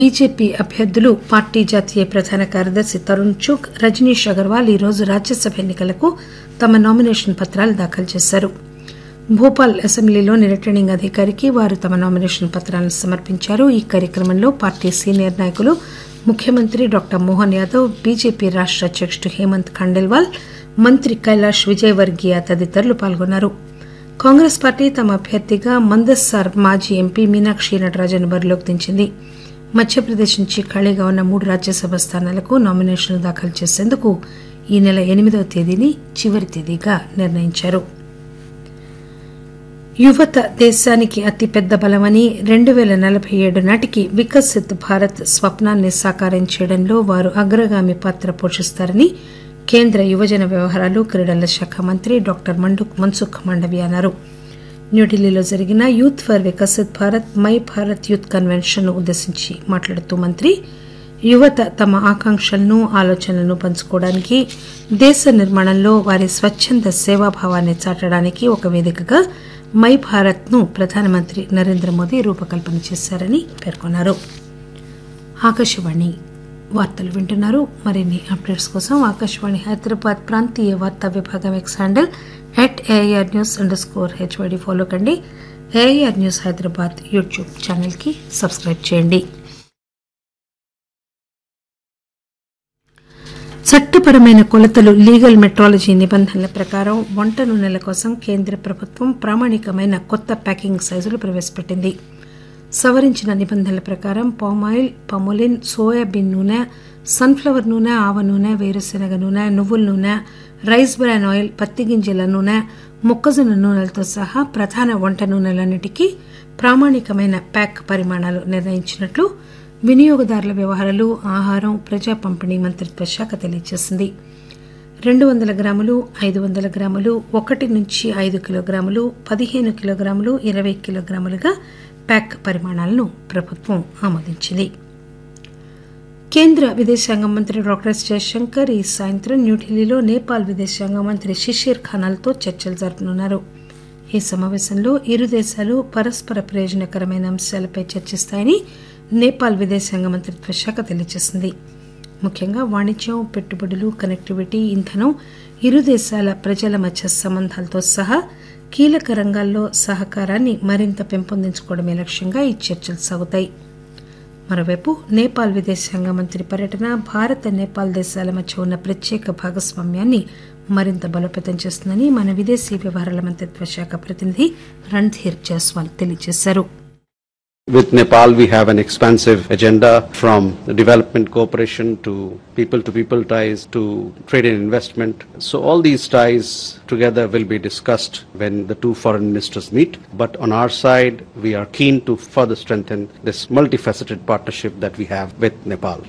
BJP అభ్యర్థులు party జాతీయ ప్రధాన కార్యదర్శి తరుణ్ చుగ్ రజనీష్ అగర్వాల్ ఈరోజు రాజ్యసభ ఎన్నికలకు తమ నామినేషన్ పత్రాలు దాఖలు చేశారు భూపాల్ అసెంబ్లీలోని రిటర్నింగ్ అధికారికి వారు తమ నామినేషన్ పత్రాలను సమర్పించారు ఈ కార్యక్రమంలో పార్టీ సీనియర్ నాయకులు ముఖ్యమంత్రి డాక్టర్ మోహన్ యాదవ్ బీజేపీ రాష్ట అధ్యకుడు హేమంత్ ఖండేల్వాల్ మంత్రి కైలాష్ విజయవర్గీయ తదితరులు పాల్గొన్నారు కాంగ్రెస్ పార్టీ తమ అభ్యర్థిగా మందస్సార్ మాజీ ఎంపీ మీనాక్షి నటరాజన్ బరిలోకి దించింది మధ్యప్రదేశ్ నుంచి ఖాళీగా ఉన్న మూడు రాజ్యసభ స్థానాలకు నామినేషన్లు దాఖలు చేసేందుకు ఈ నెల ఎనిమిదవ తేదీని చివరి తేదీగా నిర్ణయించారు యువత దేశానికి అతిపెద్ద బలమని రెండు పేల నలభై ఏడు నాటికి వికసిత్ భారత్ స్వప్నాన్ని సాకారం చేయడంలో వారు అగ్రగామి పాత్ర పోషిస్తారని కేంద్ర యువజన వ్యవహారాలు క్రీడల శాఖ మంత్రి డాక్టర్ మన్సుఖ్ మాండవీయ అన్నారు న్యూఢిల్లీలో జరిగిన youth for Viksit Bharat MY Bharat youth convention ను ఉద్దేశించి మాట్లాడుతూ మంత్రి యువత తమ ఆకాంక్షలను ఆలోచనలను పంచుకోవడానికి దేశ నిర్మాణంలో వారి స్వచ్చంద సేవాభావాన్ని చాటడానికి ఒక వేదికగా మై భారత్ ను ప్రధానమంత్రి నరేంద్ర మోదీ రూపకల్పన చేశారని పేర్కొన్నారు ఆకాశవాణి వార్తలు వింటున్నారు మరిన్ని అప్డేట్స్ కోసం ఆకాశవాణి హైదరాబాద్ ప్రాంతీయ వార్తా విభాగం X handle at AIR news underscore HYD follow కండి AIR news Hyderabad YouTube channel కి సబ్స్క్రైబ్ చేయండి చట్టపరమైన కొలతలు లీగల్ మెట్రాలజీ నిబంధనల ప్రకారం వంట నూనెల కోసం కేంద్ర ప్రభుత్వం ప్రామాణికమైన కొత్త ప్యాకింగ్ సైజులు ప్రవేశపెట్టింది సవరించిన నిబంధనల ప్రకారం పామాయిల్ పమోలిన్ సోయాబీన్ నూనె సన్ఫ్లవర్ నూనె ఆవ నూనె వేరుశెనగ నూనె నువ్వుల నూనె రైస్ బ్రాన్ ఆయిల్ పత్తి గింజల నూనె మొక్కజొన్న నూనెలతో సహా ప్రధాన వంట నూనెలన్నిటికీ ప్రామాణికమైన ప్యాక్ పరిమాణాలు నిర్ణయించినట్లు వినియోగదారుల వ్యవహారాలు ఆహారం ప్రజా పంపిణీ మంత్రిత్వ శాఖ తెలియజేసింది రెండు వందల గ్రాములు ఐదు వందల గ్రాములు ఒకటి నుంచి ఐదు కిలోగ్రాములు పదిహేను కిలోగ్రాములు ఇరవై కిలోగ్రాములుగా ప్యాక్ పరిమాణాలను ప్రభుత్వం ఆమోదించింది కేంద్ర విదేశాంగ మంత్రి డాక్టర్ ఎస్ జయశంకర్ ఈ సాయంత్రం న్యూఢిల్లీలో నేపాల్ విదేశాంగ మంత్రి షిషీర్ ఖానాల్తో చర్చలు జరపనున్నారు ఈ సమావేశంలో ఇరు దేశాలు పరస్పర ప్రయోజనకరమైన అంశాలపై చర్చిస్తాయని నేపాల్ విదేశాంగ మంత్రిత్వ శాఖ తెలియజేసింది ముఖ్యంగా వాణిజ్యం పెట్టుబడులు కనెక్టివిటీ ఇంధనం ఇరు దేశాల ప్రజల మధ్య సంబంధాలతో సహా కీలక రంగాల్లో సహకారాన్ని మరింత పెంపొందించుకోవడమే లక్ష్యంగా ఈ చర్చలు సాగుతాయి మరోవైపు నేపాల్ విదేశాంగ మంత్రి పర్యటన భారత్ నేపాల్ దేశాల మధ్య ఉన్న ప్రత్యేక భాగస్వామ్యాన్ని మరింత బలోపేతం చేస్తుందని మన విదేశీ వ్యవహారాల మంత్రిత్వ శాఖ ప్రతినిధి రణ్ధీర్ జైస్వాల్ తెలియజేశారు With Nepal, we have an expansive agenda from development cooperation to people to people ties to trade and investment. So, all these ties together will be discussed when the two foreign ministers meet. But on our side, we are keen to further strengthen this multifaceted partnership that we have with Nepal.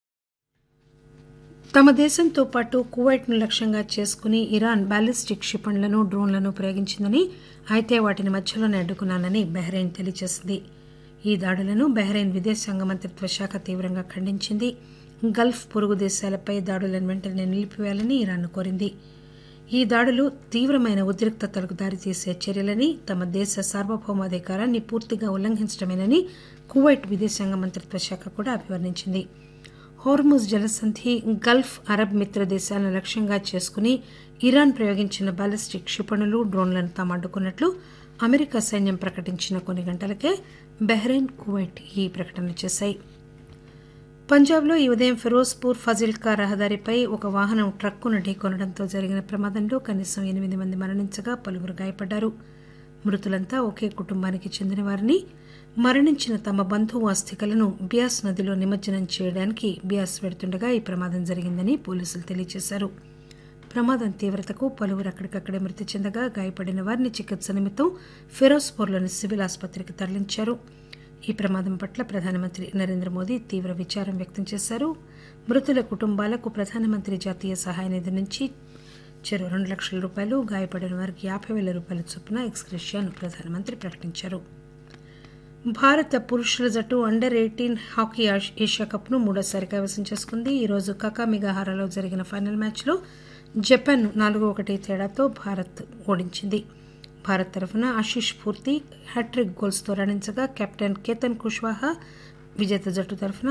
తమ దేశంతో పాటు Kuwait ను లక్ష్యంగా చేసుకుని Iran ballistic క్షిపణులను డ్రోన్లను ప్రయోగించిందని అయితే వాటిని మధ్యలోనే అడ్డుకున్నానని Bahrain తెలియజేసింది ఈ దాడులను బహ్రెయిన్ విదేశాంగ మంత్రిత్వ శాఖ తీవ్రంగా ఖండించింది గల్ఫ్ పొరుగు దేశాలపై దాడులను వెంటనే నిలిపివేయాలని ఇరాన్ కోరింది ఈ దాడులు తీవ్రమైన ఉద్రిక్తతలకు దారితీసే చర్యలని తమ దేశ సార్వభౌమాధికారాన్ని పూర్తిగా ఉల్లంఘించడమేనని కువైట్ విదేశాంగ మంత్రిత్వ శాఖ కూడా అభివర్ణించింది హోర్ముజ్ జలసంధి గల్ఫ్ అరబ్ మిత్ర దేశాలను లక్ష్యంగా చేసుకుని ఇరాన్ ప్రయోగించిన బాలిస్టిక్ క్షిపణులు డ్రోన్లను తాము అడ్డుకున్నట్లు అమెరికా సైన్యం ప్రకటించిన కొన్ని గంటలకే బహ్రెయిన్ కువైట్ ఈ ప్రకటన చేశాయి పంజాబ్లో ఈ ఉదయం ఫిరోజ్పూర్ ఫజిల్కా రహదారిపై ఒక వాహనం ట్రక్కును ఢీకొనడంతో జరిగిన ప్రమాదంలో కనీసం ఎనిమిది మంది మరణించగా పలువురు గాయపడ్డారు మృతులంతా ఒకే కుటుంబానికి చెందినవారని మరణించిన తమ బంధువు అస్థికలను బియాస్ నదిలో నిమజ్జనం చేయడానికి బియాస్ వెడుతుండగా ఈ ప్రమాదం జరిగిందని పోలీసులు తెలియజేశారు ప్రమాదం తీవ్రతకు పలువురు అక్కడికక్కడే మృతి చెందగా గాయపడిన వారిని చికిత్స నిమిత్తం ఫిరోజ్పూర్లోని సివిల్ ఆసుపత్రికి తరలించారు ఈ ప్రమాదం పట్ల ప్రధానమంత్రి నరేంద్ర మోదీ తీవ్ర విచారం వ్యక్తం చేశారు మృతుల కుటుంబాలకు ప్రధానమంత్రి జాతీయ సహాయ నిధి నుంచి చెరో రెండు లక్షల రూపాయలు గాయపడిన వారికి యాభై వేల రూపాయల చొప్పున ఎక్స్గ్రెషియాను ప్రధానమంత్రి ప్రకటించారు భారత పురుషుల జట్టు అండర్ ఎయిటీన్ హాకీ ఏషియా కప్ను మూడోసారి కైవసం చేసుకుంది ఈరోజు కకామిగాహారాలో జరిగిన ఫైనల్ మ్యాచ్లో జపాన్ నాలుగు ఒకటి తేడాతో భారత్ ఓడించింది భారత్ తరఫున ఆశిష్ పూర్తి హ్యాట్రిక్ గోల్స్తో రాణించగా కెప్టెన్ కేతన్ కుష్వాహా విజేత జట్టు తరఫున